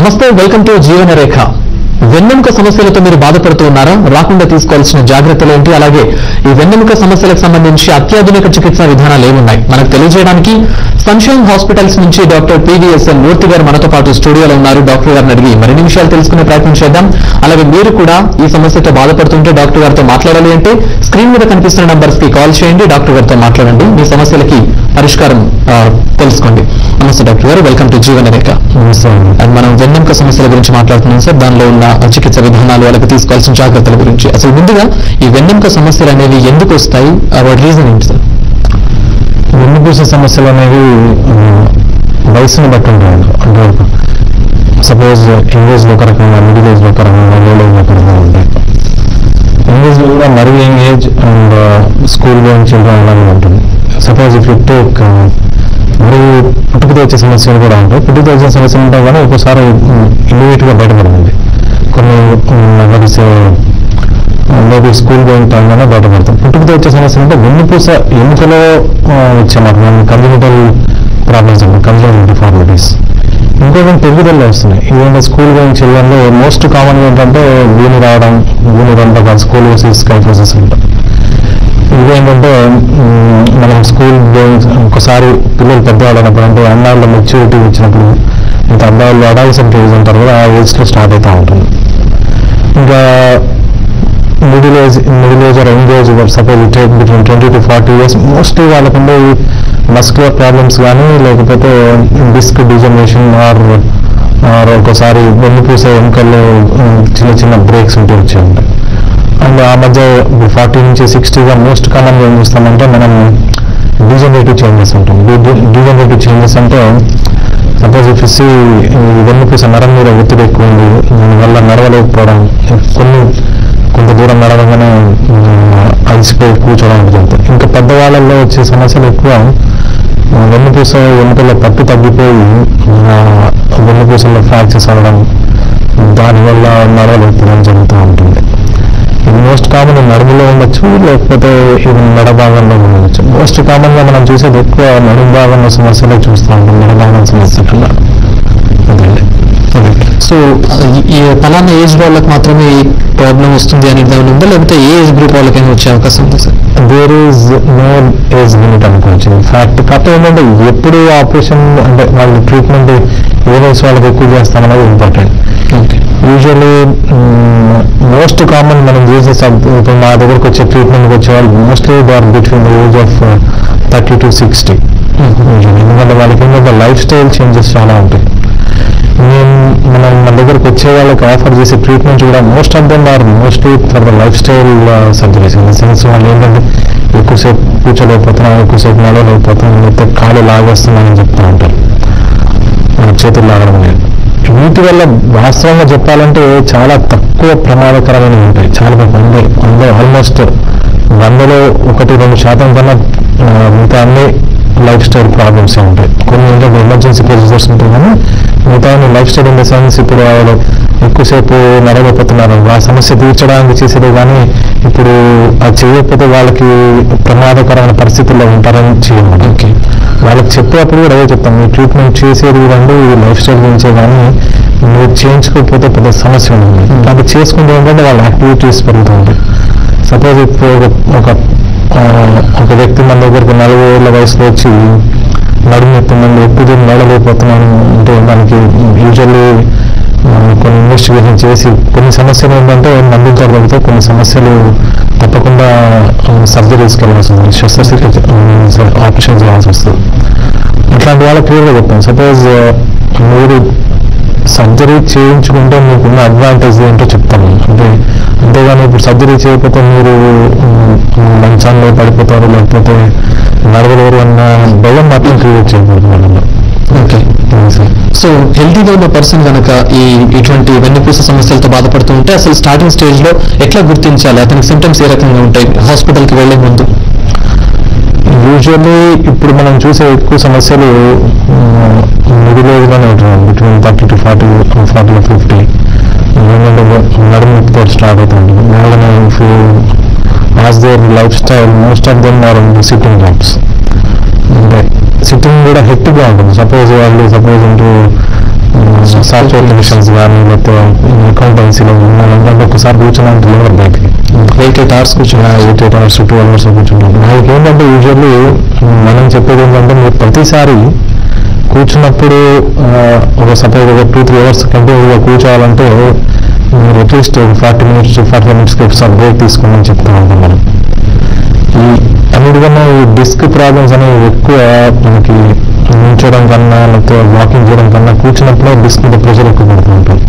నమస్తే welcome to Jeevana రేఖ వెన్నెముక సమస్యలతో మీరు బాధపడుతూ ఉన్నారా రాకుండా తీసుకోవాల్సిన జాగ్రత్తలు ఏంటి అలాగే ఈ వెన్నెముక సమస్యలకు సంబంధించి అత్యాధునిక చికిత్సా విధానాలు ఏమున్నాయి మనకు తెలియజేయడానికి సన్షైన్ హాస్పిటల్స్ నుంచి డాక్టర్ పివిఎస్ఎల్ మూర్తి గారు మనతో పాటు స్టూడియోలో ఉన్నారు డాక్టర్ గారిని అడిగి మరిన్ని విషయాలు తెలుసుకునే ప్రయత్నం చేద్దాం అలాగే మీరు కూడా ఈ సమస్యతో బాధపడుతుంటే డాక్టర్ గారితో మాట్లాడాలి అంటే స్క్రీన్ మీద కనిపిస్తున్న నంబర్స్ కి కాల్ చేయండి డాక్టర్ గారితో మాట్లాడండి మీ సమస్యలకి పరిష్కారం ఆ, తెలుసుకోండి నమస్తే డాక్టర్ గారు welcome to Jeevana Rekha and మనం వెన్నెముక సమస్యల గురించి మాట్లాడుతున్నాం సార్ దానిలో ఉన్న చికిత్స విధానాలు వాళ్ళకి తీసుకోవాల్సిన జాగ్రత్తల గురించి అసలు ముందుగా ఈ వెన్నెముక సమస్యలు అనేవి ఎందుకు వస్తాయి వాటి రీజన్ ఏంటి సార్ వెన్నుపూస సమస్యలు అనేవి ఆ, వయసుని బట్టి ఉంటాయండి అంటే సపోజ్ యంగ్ ఏజ్లో ఒక రకంగా మిడిల్ ఏజ్లో ఒక రకంగా ఓల్డ్ ఏజ్లో ఒక రకంగా ఉంటాయి యంగ్ ఏజ్లో కూడా మరీ young age and school going children అలాగే ఉంటుంది సపోజ్ ఇఫ్ యూ టేక్ మరి పుట్టుకతో వచ్చే సమస్యలు కూడా ఉంటాయి పుట్టుకతో వచ్చే సమస్యలు ఉంటాయి కానీ ఒక్కోసారి ఇమీడియట్గా బయటపడుతుంది కొన్ని నగరిసే మేబీ స్కూల్ గోయింగ్ టైంలోనే బయటపడతాం పుట్టుకతో వచ్చే సమస్యలు అంటే వెన్నుపూస ఎముకలో ఆ, వచ్చే మాట కంజనిటల్ ప్రాబ్లమ్స్ అండి కంజనిటల్ డిఫార్మిటీస్ ఇంకోటి పెరుగుదలలో వస్తున్నాయి ఇదేంటే స్కూల్ గోయింగ్ చిల్డ్రన్లో మోస్ట్ కామన్ ఏంటంటే వీని రావడం వీని రంపకాలు స్కూలోసిస్ కైఫోసిస్ అంటాం ఇదేంటంటే మ్, మనం స్కూల్ గోయింగ్ ఒకసారి పిల్లలు పెద్దవాళ్ళు అయినప్పుడు అంటే అన్నాళ్ళు మెచ్యూరిటీ వచ్చినప్పుడు ఇంకా అబ్బాయిలు అడాల్సిన ఏజ్ ఉంటారు కదా ఆ ఏజ్లో స్టార్ట్ అవుతూ ఉంటుంది ఇంకా middle age middle age or young age suppose take between twenty to forty years mostly వాళ్ళకుండే మస్కులర్ ప్రాబ్లమ్స్ కానీ లేకపోతే డిస్క్ డిజనరేషన్ ఆర్ ఆర్ ఒకసారి వెన్నుపూస ఎముకల్లో ఉమ్, చిన్న చిన్న బ్రేక్స్ ఉంటూ వచ్చి ఉంటాయి అండ్ ఆ మధ్య ఫార్టీ నుంచి సిక్స్టీగా మోస్ట్ కామన్గా ఏం చేస్తామంటే మనం డీజనరేటివ్ చేంజెస్ ఉంటుంది డీజనరేటివ్ చేంజెస్ అంటే సపోజ్ ఇఫ్ సి వెన్నుపూస నరం మీద ఒత్తిడి ఎక్కువ ఉంది దానివల్ల నడవలేకపోవడం కొన్ని కొంత దూరం నడవగానే అలసిపోయి కూర్చోవడం జరుగుతుంది ఇంకా పెద్దవాళ్ళల్లో వచ్చే సమస్యలు ఎక్కువ ఆ, వెన్నుపూస ఎముకల పట్టు తగ్గిపోయి ఆ, వెన్నుపూసలో ఫ్రాక్చర్స్ అవ్వడం దానివల్ల నడవలేకపోవడం జరుగుతూ ఉంటుంది ఇది మోస్ట్ కామన్ నడుములో ఉండొచ్చు లేకపోతే ఇది మెడ భాగంలో ఉండొచ్చు మోస్ట్ కామన్ గా మనం చూసేది ఎక్కువ నడుము భాగంలో సమస్యలే చూస్తూ ఉంటాం మెడ భాగం సమస్య కన్నా అదండి సో ఈ ఫలానా ఏజ్ వాళ్ళకి మాత్రమే ఈ ప్రాబ్లం వస్తుంది అనేది ఏమైనా ఉందా లేకపోతే ఏ ఏజ్ గ్రూప్ వాళ్ళకైనా వచ్చే అవకాశం ఉంది sir there is no age limit అనుకోవచ్చు ఫ్యాక్ట్ కాకపోతే ఏంటంటే ఎప్పుడు ఆపరేషన్ అంటే వాళ్ళు ట్రీట్మెంట్ ఏ వయసు వాళ్ళకి ఎక్కువ చేస్తామనేది important okay usually most common మనం చేసే సబ్ ఇప్పుడు మా దగ్గరకు వచ్చే ట్రీట్మెంట్కి వచ్చే వాళ్ళు mostly they are between the age of thirty to sixty ఎందుకంటే వాళ్ళకి ఏంటంటే లైఫ్ స్టైల్ చేంజెస్ చాలా ఉంటాయి మేము మనం మన దగ్గరకు వచ్చే వాళ్ళకి ఆఫర్ చేసే ట్రీట్మెంట్ కూడా most of them are mostly for the lifestyle surgeries in the sense వాళ్ళు ఏంటంటే ఎక్కువసేపు కూర్చోలేకపోతున్నాం ఎక్కువసేపు నడవలేకపోతున్నాం లేకపోతే కాళ్ళు లాగేస్తున్నామని చెప్తూ ఉంటారు మన చేతులు లాగడం లేదు వీటి వల్ల వాస్తవంగా చెప్పాలంటే చాలా తక్కువ ప్రమాదకరమైనవి ఉంటాయి చాలా తక్కువ అందరూ అందరూ ఆల్మోస్ట్ వందలో ఒకటి రెండు శాతం కన్నా ఆ, మిగతా అన్ని లైఫ్ స్టైల్ ప్రాబ్లమ్స్ ఉంటాయి కొన్ని ఏంటంటే ఎమర్జెన్సీ ప్రొసీజర్స్ ఉంటాయి కానీ మిగతా lifestyle in the sense ఇప్పుడు వాళ్ళు ఎక్కువసేపు నడవలేకపోతున్నారు ఆ సమస్య తీర్చడానికి చేసేదే కానీ ఇప్పుడు అది చేయకపోతే వాళ్ళకి ప్రమాదకరమైన పరిస్థితుల్లో ఉంటారని చేయమని ఓకే వాళ్ళకి చెప్పేటప్పుడు కూడా అదే చెప్తాం మీ ట్రీట్మెంట్ చేసేది రండి ఇది లైఫ్ స్టైల్ గురించే కానీ మీరు చేయించుకోకపోతే పెద్ద సమస్య ఉంది కాబట్టి చేసుకుంటే ఏంటంటే వాళ్ళ యాక్టివిటీస్ పెరుగుతూ ఉంటాయి సపోజ్ ఇప్పుడు ఒక ఒక ఆ, ఒక వ్యక్తి మన దగ్గరికి నలభై ఏళ్ళ వయసులో వచ్చి నడుము నొప్పి మంది ఎక్కువ దూరం నడలేకపోతున్నాను అంటే దానికి యూజువల్లీ కొన్ని ఇన్వెస్టిగేషన్ చేసి కొన్ని సమస్యలు ఏంటంటే మందులతో తగ్గితే కొన్ని సమస్యలు తప్పకుండా సర్జరీస్కి వెళ్ళాల్సి వస్తుంది శస్త్రచికిత్స ఆపరేషన్ చేయాల్సి వస్తుంది అట్లాంటి వాళ్ళకి క్లియర్గా చెప్తాను సపోజ్ మీరు సర్జరీ చేయించుకుంటే మీకున్న అడ్వాంటేజ్ ఏంటో చెప్తాను అంటే అంతేగాని ఇప్పుడు సర్జరీ చేయకపోతే మీరు ఉమ్, మంచాల్లో పడిపోతారు లేకపోతే నడవలేరు అన్న భయం మాత్రం క్రియేట్ చేయకూడదు వాళ్ళలో ఓకే అది సార్ సో హెల్తీగా ఉన్న పర్సన్ కనుక ఈ ఇటువంటి వెన్నుపూస సమస్యలతో బాధపడుతూ ఉంటే అసలు స్టార్టింగ్ స్టేజ్ లో ఎట్లా గుర్తించాలి అతనికి సిమ్టమ్స్ ఏ రకంగా ఉంటాయి హాస్పిటల్కి వెళ్లే ముందు యూజువల్లీ ఇప్పుడు మనం చూసే ఎక్కువ సమస్యలు మిడిల్ ఏజ్లోనే ఉంటున్నాం between thirty to forty forty to fifty ఏంటంటే నడుముతో స్టార్ట్ అవుతుంది వాళ్ళని as their lifestyle most of them are sitting jobs అంటే సిట్టింగ్ కూడా హెక్టిక్గా ఉంటుంది సపోజ్ వాళ్ళు సపోజ్ ఇంటూ సాఫ్ట్వేర్ మిషన్స్ కానీ లేకపోతే అకౌంటెన్సీలో ఉన్నానంటే ఒకసారి కూర్చున్నాను లేవర్ బయటికి ఎయిట్ ఎయిట్ అవర్స్ కూర్చున్నా eight eight hours two hours కూర్చున్నాను నాకు ఏంటంటే యూజువల్లీ మనం చెప్పేది ఏంటంటే మీరు ప్రతిసారి కూర్చున్నప్పుడు ఆ, ఒక సపోజ్ ఒక టూ త్రీ అవర్స్ కంటిన్యూగా కూర్చోవాలంటే మీరు at least forty minutes forty five మినిట్స్కి ఒకసారి బ్రేక్ తీసుకోమని చెప్తా ఉంటాం మనం ఈ అన్నిటికన్నా ఈ డిస్క్ ప్రాబ్లమ్స్ అనేవి ఎక్కువ మనకి నిల్చోవడం కన్నా లేకపోతే వాకింగ్ చేయడం కన్నా కూర్చున్నప్పుడే డిస్క్ మీద ప్రెషర్ ఎక్కువ పడుతూ ఉంటుంది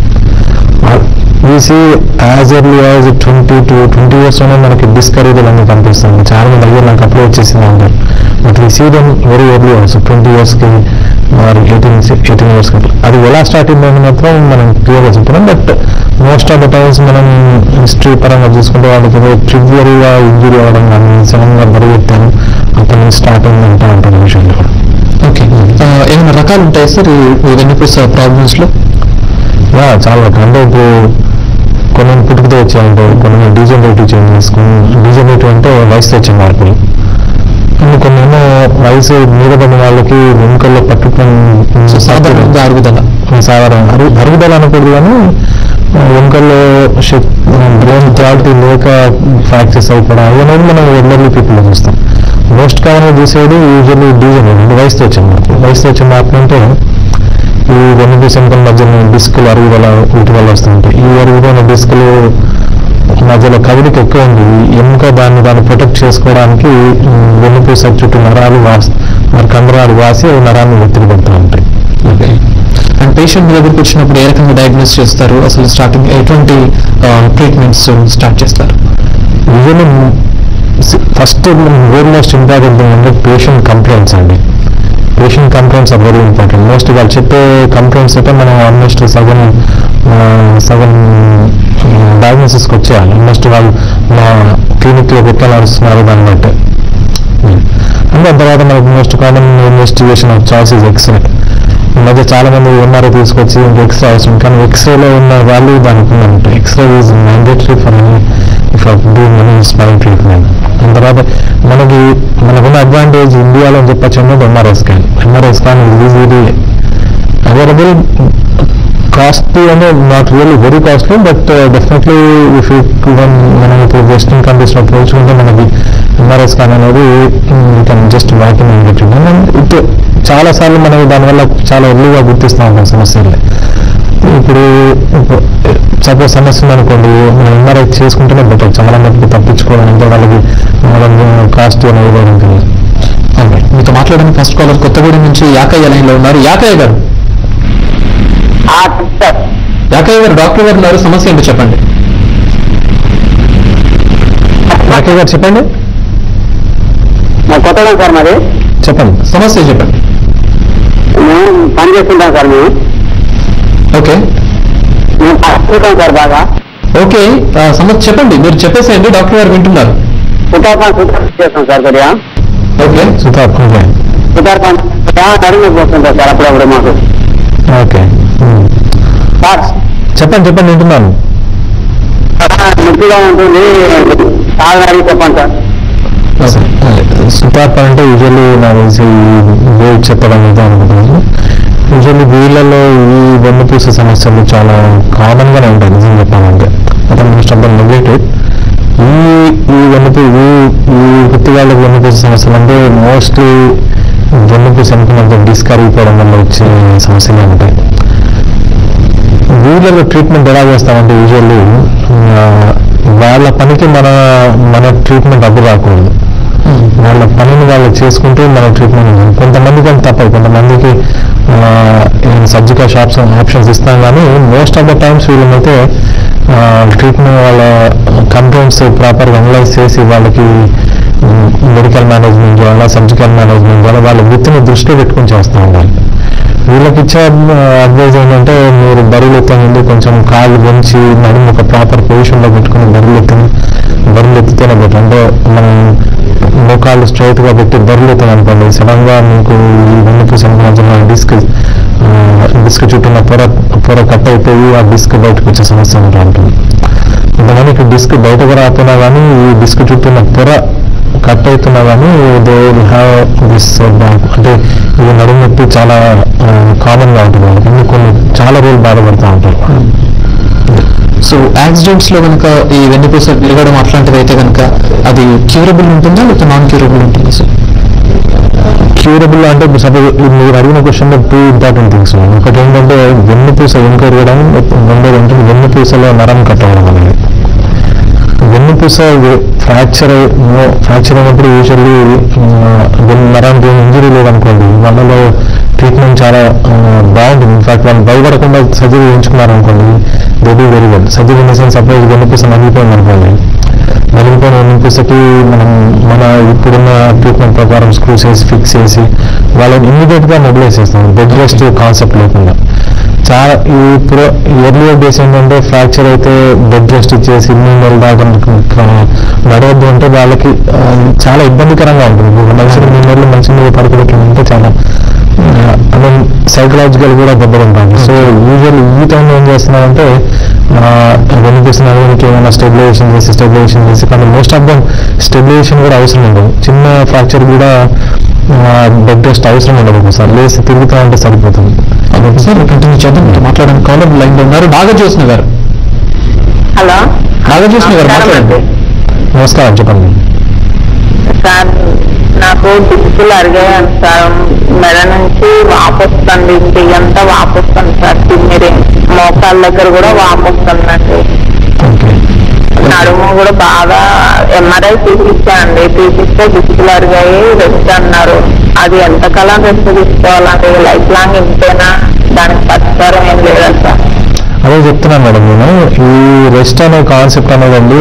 easy as early as twenty to twenty ఇయర్స్లోనే మనకి డిస్క్ అనేది అన్నీ కనిపిస్తుంది చాలా మంది అయ్యో నాకు అప్లై వచ్చేసింది అంటారు but we see them very early also twenty ఇయర్స్కి మరి ఎయిటీన్ ఎయిటీన్ ఇయర్స్ అది ఎలా స్టార్ట్ అయిందని మాత్రం మనం క్లియర్గా చెప్పలేం but most of the times మనం హిస్టరీ పరంగా చూసుకుంటే వాళ్ళకి ఏదో ట్రివియర్గా ఇంజురీ అవ్వడం కానీ సడన్గా బరువు ఎత్తాను అక్కడి నుంచి స్టార్ట్ అయిందంటే అంటారు విషయంలో ఓకే ఏమైనా రకాలు ఉంటాయి సార్ ఈ ఈ వెన్నుపూస ప్రాబ్లమ్స్ లో యా, చాలా రకాలు అంటే ఇప్పుడు కొన్ని పుట్టుకతో వచ్చాయంటారు కొన్ని డీజనరేటివ్ చేంజెస్ కొన్ని డీజనరేటివ్ అంటే వయసుతో వచ్చే మార్పులు కొన్ని కొన్ని ఏమో వయసు మీద పడిన వాళ్ళకి వెనుకల్లో పట్టుకుని సాధారణంగా అరుగుదల సాధారణ అరుగు అరుగుదల అనకూడదు కానీ ఆ, వెనుకల్లో బ్రెయిన్ క్వాలిటీ లేక ఫ్రాక్చర్స్ అయిపోవడం అవి అనేది మనం ఎల్డర్లీ పీపుల్ చూస్తాం మోస్ట్ కామన్గా చూసేది యూజువల్లీ డీజనరేటివ్ అంటే వయసుతో వచ్చే మార్పు వయసుతో వచ్చే మార్పు అంటే ఈ వెన్నుపూస ఎముకల మధ్య డిస్కులు అరుగుదల వీటి వల్ల వస్తుంటాయి ఈ అరుగుదల డిస్కులు మధ్యలో కదలిక ఎక్కువ ఉంది ఈ ఎముక దాన్ని దాన్ని ప్రొటెక్ట్ చేసుకోవడానికి ఉమ్, వెన్నుపూస చుట్టూ నరాలు వాసి మరి కండరాలు వాసి అవి నరాన్ని ఒత్తిడి పెడుతూ ఉంటాయి ఓకే అండ్ పేషెంట్ మీ దగ్గరికి వచ్చినప్పుడు ఏ రకంగా డయాగ్నోస్ చేస్తారు అసలు స్టార్టింగ్ ఎటువంటి ట్రీట్మెంట్స్ స్టార్ట్ చేస్తారు usually first very most important ఏంటంటే పేషెంట్ కంప్లైంట్స్ అండి patient complaints are very important most వాళ్ళు చెప్పే కంప్లైంట్స్ అయితే మనం ఆల్మోస్ట్ సగం ఆ, సగం డయాగ్నోసిస్కి వచ్చేయాలి ఆల్మోస్ట్ వాళ్ళు మా క్లినిక్లో ఎట్లా నడుస్తున్నారు దాన్ని బట్టి అంటే దాని తర్వాత మనకు most common investigation of choice is X-ray ఈ మధ్య చాలా మంది ఎంఆర్ఐ తీసుకొచ్చి ఇంకా ఎక్స్రే అవసరం కానీ ఎక్స్రేలో ఉన్న వాల్యూ దానికి ఉందంట X-ray is mandatory for for doing money smile treatment దాని తర్వాత మనకి మనకున్న అడ్వాంటేజ్ ఇండియాలో అని చెప్పచ్చు అనేది MRI scan MRI scan easily available costly అంటే not really very costly but definitely if you మనం ఇప్పుడు వెస్టర్న్ కంట్రీస్లో పోల్చుకుంటే మనకి ఎంఆర్ఐ స్కాన్ అనేది you can just walking and get it చాలా సార్లు మనం దానివల్ల చాలా ఎర్లీగా గుర్తిస్తూ ఉంటాం సమస్యల్ని ఇప్పుడు సపోజ్ సమస్య ఉందనుకోండి మనం ఎంఆర్ఐ చేసుకుంటేనే బెటర్ చాలా మటుకు తప్పించుకోవడం అంటే వాళ్ళకి కాస్ట్ అనేది కూడా ఉంటుంది Alright. మీతో మాట్లాడడానికి ఫస్ట్ కాలర్ కొత్తగూడెం నుంచి యాకయ్య లైన్ లో ఉన్నారు యాకయ్య గారు ఆ, సార్ యాకయ్య గారు డాక్టర్ గారు ఉన్నారు సమస్య ఏంటో చెప్పండి రాకే గారు చెప్పండి మా కొత్తగా సార్ మాది చెప్పండి సమస్య చెప్పండి మేము పని చేస్తుంటాం సార్ మేము ఓకే మేము పడుతుంటాం సార్ బాగా ఓకే ఆ, సమస్య చెప్పండి మీరు చెప్పేసేయండి డాక్టర్ గారు వింటున్నారు సుతార్పణ సుతార్ చేస్తాం సార్ కొద్దిగా ఓకే సుతార్ ఓకే సుతార్పణ నడుము పోతుంటాం సార్ అప్పుడప్పుడు మాకు ఓకే సార్ చెప్పండి చెప్పండి వింటున్నాను నొప్పిగా ఉంటుంది చాలా అడిగి చెప్పండి సార్ సుతార్పణ అంటే యూజువల్లీ నాకు తెలిసి వేవ్ చెప్పడం అయితే అనుకుంటున్నాను యూజువల్లీ వీళ్ళలో ఈ వెన్నుపూస సమస్యలు చాలా కామన్గానే ఉంటాయి నిజం చెప్పాలంటే అయితే మోస్ట్ ఆఫ్ ద నెగటివ్ ఈ ఈ వెన్నుపూ ఈ ఈ వృత్తిగాళ్ళకి వెన్నుపూస సమస్యలు అంటే మోస్ట్లీ వెన్నుపూస అనుకున్నంత డిస్క్ అరిగిపోవడం వల్ల వచ్చే సమస్యలే ఉంటాయి వీళ్ళలో ట్రీట్మెంట్ ఎలా చేస్తామంటే యూజువల్లీ వాళ్ళ పనికి మన మన ట్రీట్మెంట్ అడ్డు రాకూడదు వాళ్ళ పనిని వాళ్ళు చేసుకుంటూ మన ట్రీట్మెంట్ ఉంటుంది. కొంతమందికి అది తప్పదు కొంతమందికి సర్జికల్ షాప్స్ ఆప్షన్స్ ఇస్తాం కానీ మోస్ట్ ఆఫ్ ద టైమ్స్ వీళ్ళనైతే ట్రీట్మెంట్ వాళ్ళ కంప్లైంట్స్ ప్రాపర్గా అనలైజ్ చేసి వాళ్ళకి మెడికల్ మేనేజ్మెంట్ వల్ల సర్జికల్ మేనేజ్మెంట్ వల్ల వాళ్ళ వృత్తిని దృష్టిలో పెట్టుకుని చేస్తూ ఉండాలి వీళ్ళకి ఇచ్చే అడ్వైజ్ ఏంటంటే మీరు బరువులు ఎత్తే ముందు కొంచెం కాళ్ళు వంచి నడుము ఒక ప్రాపర్ పొజిషన్లో పెట్టుకుని బరువులు ఎత్తిన బరువులు ఎత్తితేనే బెటర్ అంటే మనం మోకాళ్ళు స్ట్రైట్గా పెట్టి బరువులు ఎత్తాను అనుకోండి సడన్గా మీకు ఈ వెన్నుపూస మధ్యన డిస్క్ డిస్క్ చుట్టూ ఉన్న పొర పొర కట్ అయిపోయి ఆ డిస్క్ బయటకు వచ్చే సమస్య ఉంటూ ఉంటుంది కొంతమందికి డిస్క్ బయటకు రాకపోయినా కానీ ఈ డిస్క్ చుట్టూ ఉన్న పొర కట్ అవుతున్నా కానీ they will have this back అంటే ఇది నడుము నొప్పి చాలా కామన్గా ఉంటుంది వాళ్ళకి ఇంకా కొన్ని చాలా రోజులు బాధపడుతూ ఉంటారు సో యాక్సిడెంట్స్ లో కనుక ఈ వెన్నుపూస విరగడం అట్లాంటిది అయితే కనుక అది క్యూరబుల్ ఉంటుందా లేకపోతే నాన్ క్యూరబుల్ ఉంటుందా సార్ క్యూరబుల్ అంటే సపోజ్ మీరు అడిగిన క్వశ్చన్ టూ ఇంపార్టెంట్ థింగ్స్ ఒకటి ఏంటంటే వెన్నుపూస వెనుకొరగడం రెండోది ఏంటంటే వెన్నుపూసలో నరం కట్టడం అనేది వెన్నుపూస ఫ్రాక్చర్ ఫ్రాక్చర్ అయినప్పుడు యూజువల్లీ నరానికి ఇంజరీ లేదనుకోండి వాళ్ళలో ట్రీట్మెంట్ చాలా ఆ, బాగుంటుంది ఇన్ఫాక్ట్ వాళ్ళు భయపడకుండా సర్జరీ చేయించుకున్నారనుకోండి they do very well surgery in sense suppose వెన్నుపూస నలిగిపోయింది అనుకోండి నలిగిపోయిన వెన్నుపూసకి మనం మన ఇప్పుడున్న ట్రీట్మెంట్ ప్రకారం స్క్రూస్ వేసి ఫిక్స్ చేసి వాళ్ళని ఇమ్మీడియట్గా మొబిలైజ్ చేస్తాం బెడ్ రెస్ట్ కాన్సెప్ట్ లేకుండా చాలా ఇప్పుడు ఎర్లియర్ డేస్ ఏంటంటే ఫ్రాక్చర్ అయితే బెడ్ రెస్ట్ ఇచ్చేసి మూడు నెలల దాకా నడవద్దు అంటే వాళ్ళకి ఆ, చాలా ఇబ్బందికరంగా ఉంటుంది ఇప్పుడు మనిషిని మూడు నెలలు మంచి మీద పడుకోబెట్టాలంటే చాలా ఐ మీన్ సైకలాజికల్ కూడా దెబ్బతింటాము సో యూజువల్ ఈ టైంలో ఏం చేస్తున్నారంటే వెనిపిస్తున్న నడవడానికి ఏమైనా స్టెబిలైజేషన్ చేసి స్టెబిలైజేషన్ చేసి కానీ మోస్ట్ ఆఫ్ దమ్ స్టెబిలైజేషన్ కూడా అవసరం ఉండదు చిన్న ఫ్రాక్చర్ కూడా బెడ్ రెస్ట్ అవసరం ఉండదు ఒకసారి లేసి తిరుగుతా ఉంటే సరిపోతుంది ఓకే సార్ కంటిన్యూ చేద్దాం మీతో మాట్లాడడానికి కాలర్ లైన్ లో ఉన్నారు నాగజ్యోత్స్న గారు హలో నాగజ్యోత్స్న గారు నమస్కారం మాట్లాడండి అండి. నమస్కారం చెప్పండి సార్ నాకు డిస్కులు అరిగాయని సార్ మెడ నుంచి వాపు వస్తుంది చెయ్యంతా వాపు వస్తుంది సార్ తిమ్మిరి మోకాళ్ళ దగ్గర కూడా వాపు వస్తుందండి ఓకే నడుము కూడా బాగా ఎంఆర్ఐ తీసిచ్చానండి తీసిస్తే డిస్కులు అరిగాయి రెస్ట్ అన్నారు అది ఎంతకాలం రెస్ట్ తీసుకోవాలండి లైఫ్ లాంగ్ ఇంతేనా దానికి పరిష్కారం ఏం లేదా సార్ అదే చెప్తున్నాను మేడం నేను ఈ రెస్ట్ అనే కాన్సెప్ట్ అనేదండి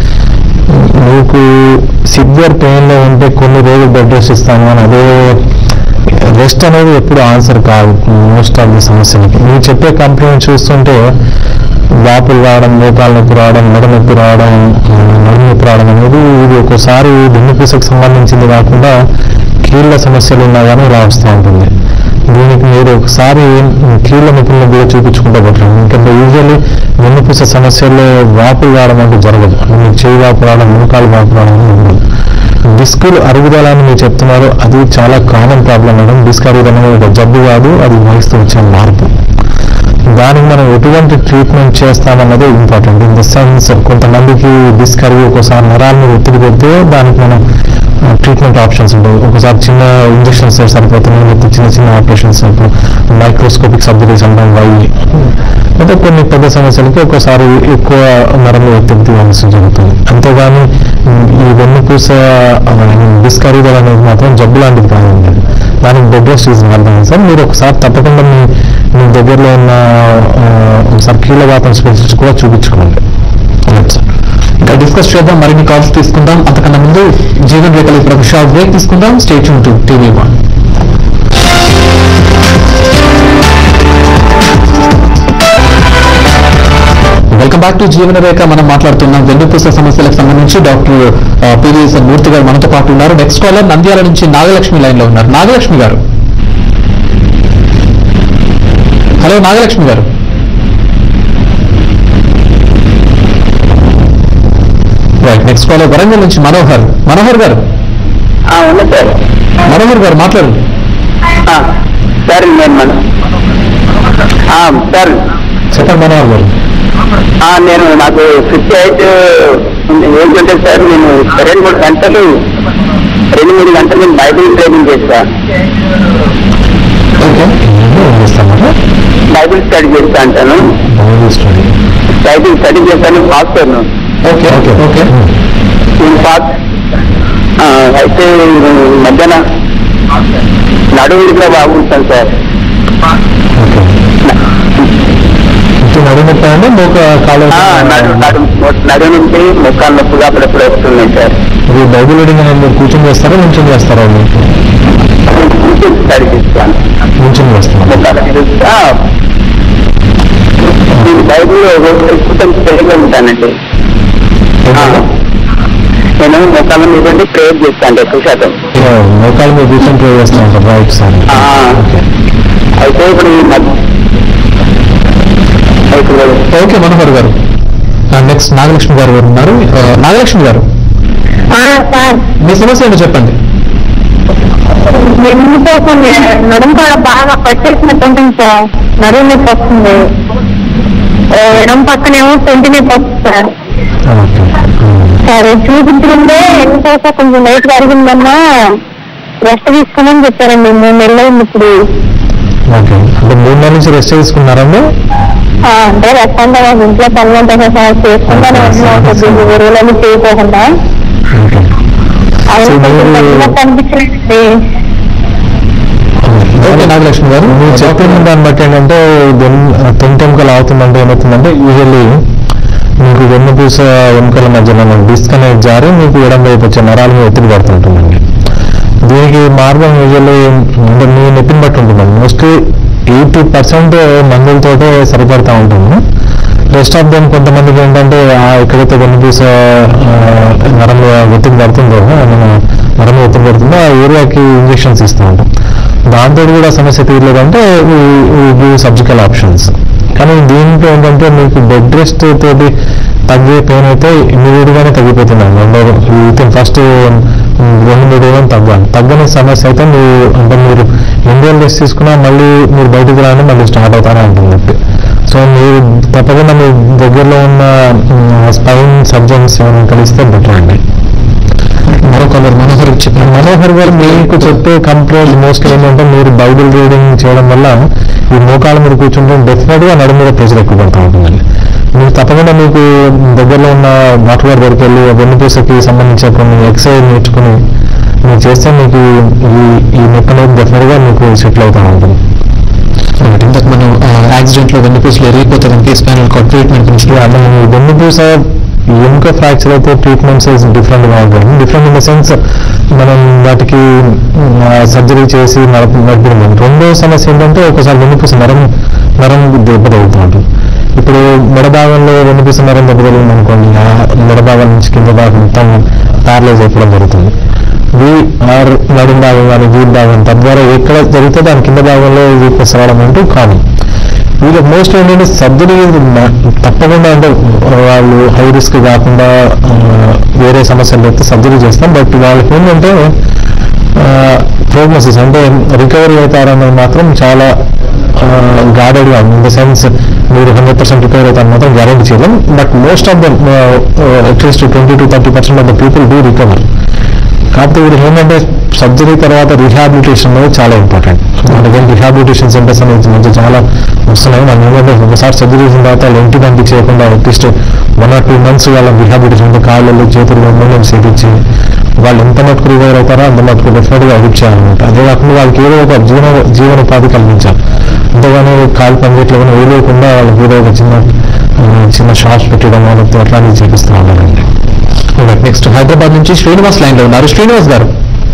మీకు సివియర్ పెయిన్లో ఉంటే కొన్ని రోజులు బెడ్ రెస్ట్ ఇస్తాము అని అదే రెస్ట్ అనేది ఎప్పుడు ఆన్సర్ కాదు మోస్ట్ ఆఫ్ ది సమస్యలకి మీరు చెప్పే కంప్లైంట్ చూస్తుంటే వాపులు రావడం మోకాలు నొప్పి రావడం మెడ నొప్పి రావడం ఆ, నడుము నొప్పి రావడం అనేది ఇది ఒక్కోసారి వెన్నుపూసకు సంబంధించింది కాకుండా కీళ్ళ సమస్యలు ఉన్నా కానీ ఇలా వస్తూ ఉంటుంది దీనికి మీరు ఒకసారి కీళ్ళ నిపుణులను కూడా చూపించుకుంటే బెటర్ ఎందుకంటే యూజువల్లీ వెన్నుపూస సమస్యల్లో వాపులు రావడం అంటూ జరగదు అంటే మీకు చేయి వాపు రావడం మోకాలు వాపు రావడం అనేది ఉండదు డిస్కులు అరుగుదల అని మీరు చెప్తున్నారు అది చాలా కామన్ ప్రాబ్లం మేడం డిస్క్ అరుగుదల అనేది ఒక జబ్బు కాదు అది వయసుతో వచ్చే మార్పు దానికి మనం ఎటువంటి ట్రీట్మెంట్ చేస్తామన్నదే ఇంపార్టెంట్ ఇన్ ద సెన్స్ కొంతమందికి డిస్క్ అరిగి ఒకసారి నరాల మీద ఒత్తిడి పెడితే దానికి మనం ట్రీట్మెంట్ ఆప్షన్స్ ఉంటాయి ఒకసారి చిన్న ఇంజక్షన్స్ సరిపోతున్నాయి లేకపోతే చిన్న చిన్న ఆపరేషన్స్ మైక్రోస్కోపిక్ సర్జరీస్ అంటాం వై అంటే కొన్ని పెద్ద సమస్యలకి ఒక్కోసారి ఎక్కువ నరంలో ఒత్తిడి తీయాల్సి జరుగుతుంది అంతేగాని ఈ వెన్నుపూస డిస్క్ అరుగుదల అనేది మాత్రం జబ్బు లాంటిది కాదండి దానికి బెడ్ రెస్ట్ ఈజ్ అర్థం సార్ మీరు ఒకసారి తప్పకుండా మీ మీ దగ్గరలో ఉన్న ఆ, ఒకసారి కీళ్ళవాతం స్పెషలిస్ట్ కూడా చూపించుకోండి రైట్ సార్ ఇంకా డిస్కస్ చేద్దాం మరిన్ని కాల్స్ తీసుకుందాం అంతకన్నా ముందు జీవన్ రేఖలు ఇప్పుడు ఒక షార్ట్ బ్రేక్ తీసుకుందాం state to TV one welcome back to Jeevana Rekha మనం మాట్లాడుతున్నాం వెన్నుపూస సమస్యలకు సంబంధించి డాక్టర్ పివిఎస్ మూర్తి గారు మనతో పాటు ఉన్నారు నెక్స్ట్ కాలర్ నంద్యాల నుంచి నాగలక్ష్మి లైన్ లో ఉన్నారు నాగలక్ష్మి గారు హలో నాగలక్ష్మి గారు రైట్ నెక్స్ట్ కాలర్ వరంగల్ నుంచి మనోహర్ మనోహర్ గారు అవును సార్ మనోహర్ గారు మాట్లాడండి ఆ, సార్ నేను మన ఆ, సార్ చెప్పండి మనోహర్ గారు ఆ, నేను నాకు ఫిఫ్టీ ఎయిట్ ఏజ్ ఉంటుంది సార్ నేను రెండు మూడు గంటలు రెండు మూడు గంటలు నేను బైబిల్ ట్రైనింగ్ చేస్తా ఓకే ఏం చేస్తామంటే బైబిల్ స్టడీ చేస్తా అంటాను బైబిల్ స్టడీ బైబిల్ స్టడీ చేస్తాను పాస్టర్ను ఓకే ఓకే ఓకే నేను పాస్ ఆ, అయితే మధ్యాహ్నం నడువులు కూడా బాగుంటాను సార్ ఓకే ఇంటి నడుముప్పై అంటే మోక కాలు ఆ, నడు నడు నడు నుంచి ముఖాలు నొప్పుగా అప్పుడప్పుడు వస్తున్నాయి సార్ ఇది బైబిల్ రీడింగ్ అనేది మీరు కూర్చొని చేస్తారా నుంచొని చేస్తారా మీకు స్టడీ చేస్తాను నుంచొని చేస్తారా ముఖాల మీద ఆ, నేను బైబిల్ ప్రస్తుతం తెలుగులో ఉంటానండి ఆ, నేను ముఖాల మీద ఉండి ప్రేయర్ చేస్తాను ఎక్కువ శాతం మోకాలు మీద కూర్చొని ప్రే చేస్తూ ఉంటారు రైట్ సార్ ఆ, అయితే ఇప్పుడు ఈ మధ్య ఇప్పుడు ఓకే మనోహర్ గారు నెక్స్ట్ నాగలక్ష్మి గారు గారు ఉన్నారు ఆ, నాగలక్ష్మి గారు సార్ మీ సమస్య ఏంటో చెప్పండి వెన్నుకోసం నడుము కూడా బాగా పట్టేసినట్టు ఉంటుంది సార్ నడుము నొప్పి వస్తుంది ఆ, ఎడమ పక్కనేమో తొంటి నొప్పి వస్తుంది సార్ ఓకే సరే చూపించుకుంటే ఎన్నికోస కొంచెం లేట్ జరిగిందన్నా రెస్ట్ తీసుకోమని చెప్పారండి మూడు నెలలు అయింది ఇప్పుడు ఓకే అంటే మూడు నెలల నుంచి రెస్ట్ తీసుకున్నారండి ఆ, అంటే రెస్ట్ అంటే మాకు ఇంట్లో పనులు ఉంటాయి కదా సార్ చేసుకుంటానే ఉంటున్నాం కొద్దిగా ఎరువులన్నీ చేయకోకుండా ఓకే అది సో కొంచెం మీరు- తగ్గినట్టు అనిపించలేదండి ఓకే నాగలక్ష్మి గారు మీరు చెప్పిన దాన్ని బట్టి ఏంటంటే తెంటెంకలు అవుతుందంటే ఏమవుతుందంటే యూజువల్లీ మీకు వెన్నుపూస ఎముకల మధ్యలో డిస్కనెక్ట్ జారి మీకు ఎడం వైపు వచ్చే నరాల మీద ఒత్తిడి పడుతుంటుందండి దీనికి మార్గం యూజువల్లీ అంటే మీ నెప్పిని బట్టి ఉంటుందండి మోస్ట్లీ ఎయిటీ పర్సెంట్ మందులతోటే సరిపడతా ఉంటుంది రెస్ట్ ఆఫ్ దెమ్ కొంతమందికి ఏంటంటే ఆ ఎక్కడైతే వెన్నుపూస ఆ, నరం మీద ఒత్తిడి పడుతుందో మన నరం మీద ఒత్తిడి పడుతుందో ఆ ఏరియాకి ఇంజెక్షన్స్ ఇస్తూ ఉంటాం దాంతో కూడా సమస్య తీరలేదంటే సబ్జికల్ ఆప్షన్స్ కానీ దీంట్లో ఏంటంటే మీకు బెడ్ రెస్ట్ తోటి తగ్గే పెయిన్ అయితే ఇమీడియట్ గానే తగ్గిపోతుంది విత్ ఇన్ ఫస్ట్ రెండు మూడు రోజులు తగ్గాలి తగ్గని సమస్య అయితే మీరు అంటే మీరు ఎన్ని రోజులు రెస్ట్ తీసుకున్నా మళ్ళీ మీరు బయటకు రాని మళ్ళీ స్టార్ట్ అవుతానే ఉంటుంది నొప్పి సో మీరు తప్పకుండా మీ దగ్గరలో ఉన్న స్పైన్ సర్జన్స్ ఏమైనా కలిస్తే బెటర్ అండి మరొక మనోహర్ చెప్పిన మనోహర్ గారు మీకు చెప్పే కంప్లైంట్ మోస్ట్ ఏంటంటే మీరు బైబిల్ రీడింగ్ చేయడం వల్ల ఈ మోకాళ్ళ మీద కూర్చుంటే డెఫినెట్ గా నడుము మీద ప్రెషర్ ఎక్కువ పడుతూ ఉంటుందండి మీరు తప్పకుండా మీకు దగ్గరలో ఉన్న డాక్టర్ గారి దగ్గరికి వెళ్ళి వెన్నుపూసకి సంబంధించిన కొన్ని ఎక్సర్సైజ్ నేర్చుకుని మీరు చేస్తే మీకు ఈ ఈ నొప్పి అనేది డెఫినెట్ గా మీకు సెటిల్ అవుతూ ఉంటుంది ఒకటి ఇంతకు మనం యాక్సిడెంట్ లో వెన్నుపూసలు ఎరిగిపోతానికి స్పైనల్ కార్డ్ ట్రీట్మెంట్ గురించి Yeah, మనం ఈ వెన్నుపూస ఎముక ఫ్రాక్చర్ అయితే ట్రీట్మెంట్స్ డిఫరెంట్ గా ఉంటుంది డిఫరెంట్ ఇన్ ద సెన్స్ మనం వాటికి సర్జరీ చేసి నడప నడిపినాం రెండో సమస్య ఏంటంటే ఒకసారి వెన్నుపూస నరం నరం దెబ్బ తగులుతూ ఉంటుంది ఇప్పుడు మెడ భాగంలో వెన్నుపూస నరం దెబ్బ తగిలింది అనుకోండి ఆ మెడ భాగం నుంచి కింద భాగం మొత్తం ప్యారలైజ్ అయిపోవడం జరుగుతుంది వీ ఆర్ నడుం భాగం కానీ వీల్ భాగం తద్వారా ఎక్కడ జరిగితే దాని కింద భాగంలో వీక్నెస్ రావడం అంటూ కామన్ వీళ్ళకి మోస్ట్ ఏంటంటే సర్జరీ తప్పకుండా అంటే వాళ్ళు హై రిస్క్ కాకుండా ఆ, వేరే సమస్యలు అయితే సర్జరీ చేస్తాం బట్ వాళ్ళకి ఏంటంటే ప్రోగ్నోసిస్ అంటే రికవరీ అవుతారన్నది మాత్రం చాలా గాడెడ్గా ఉంది ఇన్ ద సెన్స్ మీరు హండ్రెడ్ పర్సెంట్ రికవర్ అవుతారని మాత్రం గ్యారెంటీ చేయలేం but most of the at least twenty to thirty percent of the people do recover కాకపోతే వీళ్ళు ఏంటంటే సర్జరీ తర్వాత రిహాబిలిటేషన్ అనేది చాలా ఇంపార్టెంట్ అందుకని రిహాబిలిటేషన్ సెంటర్స్ అనేది ఈ మధ్య చాలా వస్తున్నాయి మనం ఏంటంటే ఒకసారి సర్జరీ చేసిన తర్వాత వాళ్ళు ఇంటికి పంపించేయకుండా at least one or two months వాళ్ళ రిహాబిలిటేషన్ అంటే కాళ్ళలో చేతుల్లో మూమెంట్స్ చేపించి వాళ్ళు ఎంత మటుకు రికవర్ అవుతారో అంత మటుకు డెఫినెట్గా హెల్ప్ చేయాలన్నమాట అదే కాకుండా వాళ్ళకి ఏదో ఒక జీవన జీవనోపాధి కలిగించాలి అంతేగాని కాలు పనిచేయట్లేదు కానీ వేయలేకుండా వాళ్ళకి ఏదో ఒక చిన్న ఆ, చిన్న షాప్స్ పెట్టడం వాళ్ళతో అట్లాంటివి చేపిస్తూ ఉన్నారండి నెక్స్ట్ హైదరాబాద్ నుంచి శ్రీనివాస్ లైన్ లో ఉన్నారు శ్రీనివాస్ గారు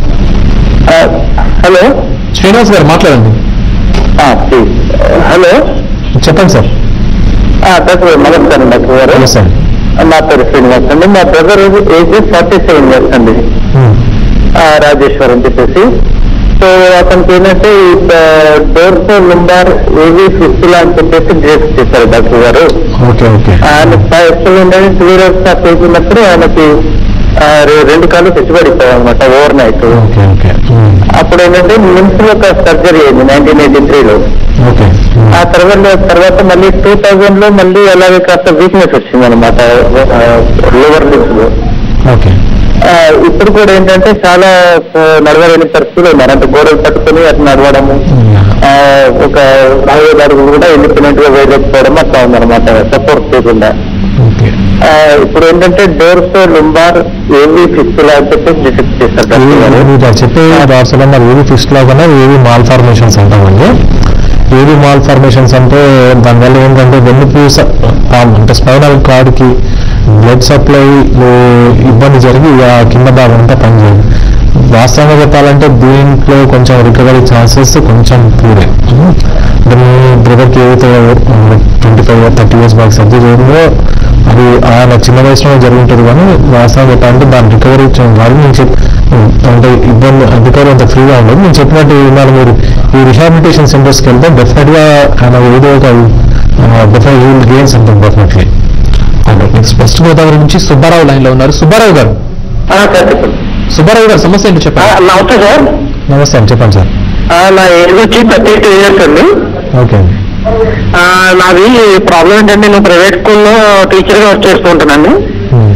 హలో శ్రీనివాస్ గారు మాట్లాడండి ప్లీజ్ హలో చెప్పండి సార్ డాక్టర్ నమస్కారం డాక్టర్ గారు నమస్తే అండి నా పేరు శ్రీనివాస్ అండి మా brother age forty seven years అండి ఉమ్. ఆ, రాజేశ్వర్ అని చెప్పేసి సో అతనికి ఏంటంటే డోర్స్ లుంబార్ ఏవి ఫిఫ్టీలా అని చెప్పేసి డేట్స్ చేశారు డాక్టర్ గారు ఓకే ఓకే ఆయన యాక్చువల్ ఏంటంటే టూ ఇయర్స్ చేసినప్పుడు ఆయనకి ఆ, రె- రెండు కాళ్ళు తెచ్చిపడిపోయాయి అనమాట ఓవర్ నైట్ ఓకే ఓకే ఉమ్. అప్పుడు ఏంటంటే నిమ్స్ లో ఒక సర్జరీ అయింది నైన్టీన్ ఎయిటీ త్రీలో ఓకే ఉమ్. ఆ తర్వాత తర్వాత మళ్ళీ టూ థౌజండ్ లో మళ్ళీ అలాగే కాస్త వీక్నెస్ వచ్చింది అనమాట లోవర్ లిప్స్ లో ఓకే ఆ, ఇప్పుడు కూడా ఏంటంటే చాలా ఆ, నడవలేని పరిస్థితులు ఉన్నారు అంటే గోడలు పట్టుకుని అటు నడవడము ఆ, ఒక నాలుగైదు అడుగులు కూడా ఇండిపెండెంట్ గా వేయలేకపోవడం అట్లా ఉందన్నమాట సపోర్ట్ చేయకుండా ఓకే ఆ, ఇప్పుడు ఏంటంటే డోర్స్ లుంబార్ ఏవి ఫిక్స్లా అని చెప్పేసి డిటెక్ట్ చేశారు డాక్టర్ గారు. మీరు చెప్పే డాట్స్ మరి ఏవి ఫిక్స్ లాగానే ఏవి మాల్ ఫార్మేషన్స్ అంటామండి ఏవి మాల్ ఫార్మేషన్స్ అంటే దానివల్ల ఏంటంటే వెన్నుపూస పాము అంటే స్పైనల్ కార్డ్కి బ్లడ్ సప్లై ఇబ్బంది జరిగి ఆ కింద భాగం అంతా పనిచేయదు వాస్తవంగా చెప్పాలంటే దీంట్లో కొంచెం రికవరీ ఛాన్సెస్ కొంచెం పూరే అంటే మీ బ్రదర్కి ఏదైతే twenty five thirty years back surgery జరిగిందో అది ఆయన చిన్న వయసులో జరిగి ఉంటుంది కానీ వాస్తవం చెప్పాలంటే దాని రికవరీ కాదు నేను చెప్ అంటే ఇబ్బంది రికవరీ అంత ఫ్రీగా ఉండదు నేను చెప్పినట్టు ఇవాళ మీరు ఈ రిహాబిలిటేషన్ సెంటర్స్కి వెళ్తే డెఫినెట్గా ఆయన ఏదో ఒక definite you will gain something definitely next West Godavari నుంచి సుబ్బారావు లైన్ లో ఉన్నారు సుబ్బారావు గారు ఆ, సార్ చెప్పండి సుబ్బారావు గారు సమస్య ఏంటో ఆ, చెప్పండి నమస్తే సార్ నమస్తే అండి చెప్పండి సార్ నా ఏజ్ వచ్చి థర్టీ టూ ఇయర్స్ అండి ఓకే అండి ఆ, నాది ప్రాబ్లం ఏంటంటే నేను ప్రైవేట్ స్కూల్లో టీచర్గా వర్క్ చేస్తూ ఉంటానండి ఉమ్.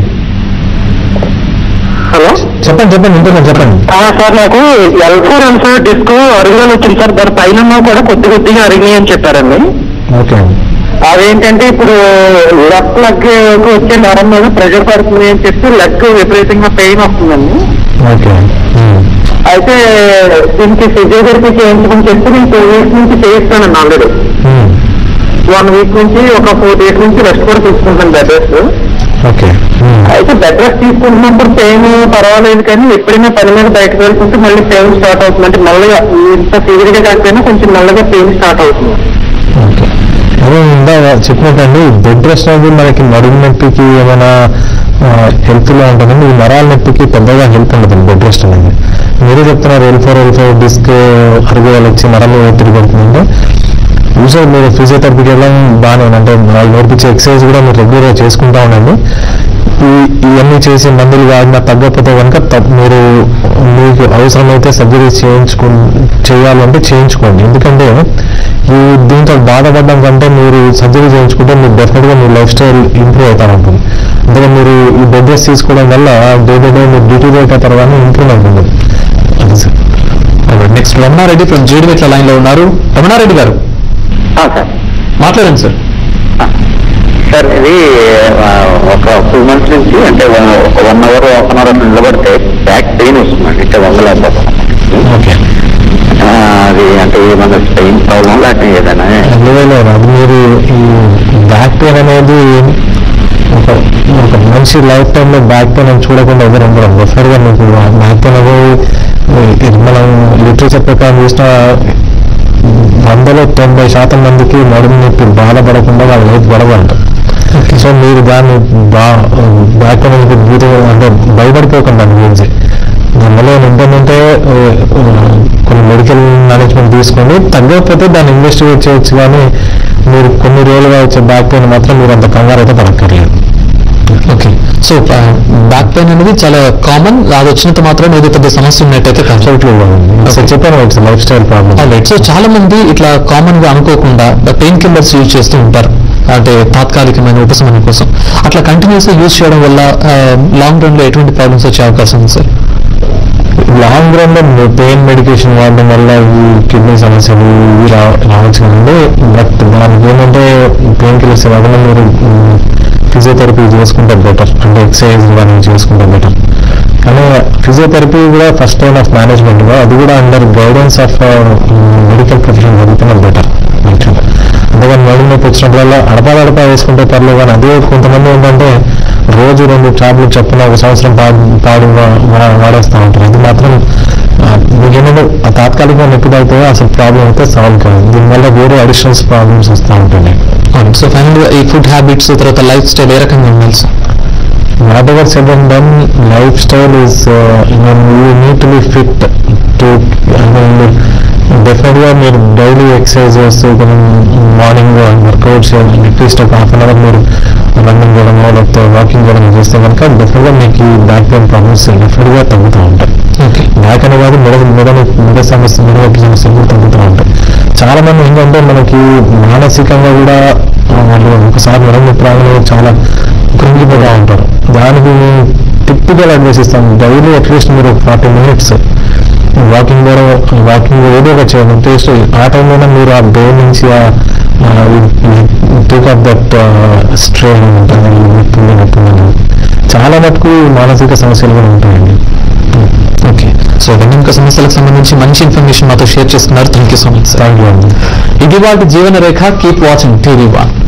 హలో చెప్పండి చెప్పండి వింటున్నాను చెప్పండి ఆ, సార్ నాకు L four L four disc అరుగుదల వచ్చింది సార్ దాని పైన కూడా కొద్ది కొద్దిగా అరిగినాయి అని చెప్పారండి ఓకే అండి అదేంటంటే ఇప్పుడు లెఫ్ట్ లెగ్ వచ్చే నరం మీద ప్రెషర్ పడుతుంది అని చెప్పి లెగ్ విపరీతంగా పెయిన్ వస్తుందండి ఓకే ఉమ్. అయితే దీనికి ఫిజియోథెరపీ చేయించమని చెప్పి నేను టూ వీక్స్ నుంచి చేయిస్తానండి ఆల్రెడీ ఉమ్. వన్ వీక్ నుంచి ఒక ఫోర్ డేస్ నుంచి రెస్ట్ కూడా తీసుకుంటాను బెడ్ రెస్ట్ ఓకే ఉమ్. అయితే బెడ్ రెస్ట్ తీసుకుంటున్నప్పుడు పెయిన్ పర్వాలేదు కానీ ఎప్పుడైనా పని మీద బయటకు వెళ్తుంటే మళ్ళీ పెయిన్ స్టార్ట్ అవుతుంది అంటే మెల్లగా ఇంత సివియర్ గా కాకపోయినా కొంచెం మెల్లగా పెయిన్ స్టార్ట్ అవుతుంది ఓకే అదే ఇందా చెప్పినట్టండి బెడ్ రెస్ట్ అనేది మనకి నడుము నొప్పికి ఏమైనా హెల్త్ లో ఉంటుందండి ఈ నరాల నొప్పికి పెద్దగా హెల్ప్ ఉండదు బెడ్ రెస్ట్ అనేది మీరే చెప్తున్నారు L four L four disc అరుగుదల వచ్చి నరం ఒత్తిడి పడుతుందంటే యూజర్ మీరు ఫిజియోథెరపీకి వెళ్ళడం బాగానే ఉంది. అంటే వాళ్ళు నేర్పించే ఎక్సర్సైజ్ కూడా మీరు రెగ్యులర్గా చేసుకుంటా ఉండండి ఈ ఇవన్నీ చేసి మందులు వాడినా తగ్గకపోతే కనుక తప్ప- మీరు మీకు అవసరమైతే సర్జరీ చేయించుకు చేయాలంటే చేయించుకోండి ఎందుకంటే ఈ దీంతో బాధపడడం కంటే మీరు సర్జరీ చేయించుకుంటే మీరు డెఫినెట్గా మీ లైఫ్ స్టైల్ ఇంప్రూవ్ అవుతా ఉంటుంది అందుకే మీరు ఈ బెడ్ రెస్ట్ తీసుకోవడం వల్ల డే టు డే మీరు డ్యూటీ రేట్ తర్వాత ఇంప్రూవ్మెంట్ ఉంటుంది అది sir next Ramana Reddy from Jeedimetla line లో ఉన్నారు రమణారెడ్డి గారు సార్ మాట్లాడండి సార్ సార్ ఇది ఆ, ఒక టూ మంత్స్ నుంచి అంటే ఒక one hour half an hour అట్లా నిలబడితే బ్యాక్ పెయిన్ వస్తుందండి ఇట్లా వందలేకపోతాం ఓకే అది అంటే ఏమన్నా పెయిన్ ప్రాబ్లం లేకపోతే ఏదైనా లేదు అది మీరు ఈ బ్యాక్ పెయిన్ అనేది ఒక ఒక మనిషి లైఫ్ టైంలో బ్యాక్ పెయిన్ అని చూడకుండా ఎవరు ఉండరు డెఫినెట్గా మీకు బ్యాక్ పెయిన్ అనేది ఇది మనం లిటరేచర్ ప్రకారం చూసిన వందలో తొంభై శాతం మందికి నడుము నొప్పి బాధపడకుండా వాళ్ళ లైఫ్ గడవంట సో మీరు దాన్ని బా బ్యాక్ పెయిన్ అనేది భూత అంటే భయపడిపోకండి దాని గురించి దానివల్ల ఏంటంటే ఆ, ఆ, కొన్ని మెడికల్ మేనేజ్మెంట్ తీసుకొని తగ్గకపోతే దాన్ని ఇన్వెస్టిగేట్ చేయొచ్చు కానీ మీరు కొన్ని రోజులుగా వచ్చే బ్యాక్ పెయిన్ మాత్రం మీరు అంత కంగారు అయితే పడక్కర్లేదు ఓకే సో బ్యాక్ పెయిన్ అనేది చాలా కామన్ అది వచ్చినంత మాత్రం ఏదో పెద్ద సమస్య ఉన్నట్టయితే కాదు అబ్సల్యూట్లీ Okay. చెప్పాను it's lifestyle problem right so చాలా మంది ఇట్లా కామన్ గా అనుకోకుండా పెయిన్ కిల్లర్స్ యూజ్ చేస్తూ ఉంటారు అంటే తాత్కాలికమైన ఉపశమనం కోసం అట్లా కంటిన్యూస్ గా యూజ్ చేయడం వల్ల లాంగ్ రన్ లో ఎటువంటి ప్రాబ్లమ్స్ వచ్చే అవకాశం ఉంది సార్ లాంగ్ రన్ లో పెయిన్ మెడికేషన్ వాడడం వల్ల ఈ కిడ్నీ సమస్యలు ఇవి రా రావచ్చు కదండి బట్ దానికి ఏంటంటే పెయిన్ కిల్లర్స్ వాడడం మీరు ఫిజియోథెరపీ చేసుకుంటే బెటర్ అంటే ఎక్సర్సైజ్ కానీ చేసుకుంటే బెటర్ కానీ ఫిజియోథెరపీ కూడా ఫస్ట్ లైన్ ఆఫ్ మేనేజ్మెంట్ అది కూడా under guidance of medical profession జరుగుతున్న బెటర్ యాక్చువల్గా అంతేగాని నడుము నొప్పి వచ్చినప్పుడల్లా అడపాదడపా వేసుకుంటే పర్లేదు కానీ అదే కొంతమంది ఏంటంటే రోజు రెండు టాబ్లెట్ చొప్పున ఒక సంవత్సరం పాడు పాడు వా- వా- వాడేస్తూ ఉంటారు ఇది మాత్రం ఆ, మీకు ఏంటంటే ఆ తాత్కాలికంగా నొప్పి తాగితే అసలు ప్రాబ్లం అయితే సాల్వ్ కాదు దీనివల్ల వేరే అడిషనల్స్ ప్రాబ్లమ్స్ వస్తూ ఉంటాయి అవును సో ఫైనల్ గా ఈ ఫుడ్ హ్యాబిట్స్ తర్వాత లైఫ్ స్టైల్ ఏ రకంగా ఉండాలి sir whatever said and done lifestyle is you need to be fit to డెఫినెట్గా మీరు డైలీ ఎక్సర్సైజ్ చేస్తూ మార్నింగ్ వర్కౌట్ చేయాలి అట్లీస్ట్ ఒక హాఫ్ అన్ అవర్ మీరు రన్నింగ్ చేయడమో లేకపోతే వాకింగ్ చేయడం చేస్తే కనుక డెఫినెట్గా మీకు ఈ బ్యాక్ పెయిన్ ప్రాబ్లమ్స్ డెఫినెట్గా తగ్గుతూ ఉంటాయి ఓకే బ్యాక్ అనే కాదు మెడ మెడ మెడ సమస్య మెడ నొప్పి సమస్యలు కూడా తగ్గుతూ ఉంటాయి చాలా మంది ఏంటంటే మనకి మానసికంగా కూడా ఆ, వాళ్ళు ఒకసారి మెడ నొప్పి రాగానే చాలా కృంగిపోతూ ఉంటారు దానికి టిప్పికల్ అడ్వైస్ ఇస్తాం డైలీ అట్లీస్ట్ మీరు ఫార్టీ మినిట్స్ వాకింగ్ కూడా వాకింగ్ ఏదో ఒక చేయండి అట్లీస్ట్ ఆ టైంలోనే మీరు ఆ డే నుంచి ఆ టేక్ అప్ దట్ స్ట్రెయిన్ ఉంటుంది నొప్పి నొప్పి అనేది. చాలా మటుకు మానసిక సమస్యలు కూడా ఉంటాయండి ఓకే సో వెన్నెముక సమస్యలకు సంబంధించి మంచి ఇన్ఫర్మేషన్ మాతో షేర్ చేసుకున్నారు thank you so much sir thank you అండి ఇది వాటి Jeevana Rekha keep watching TV one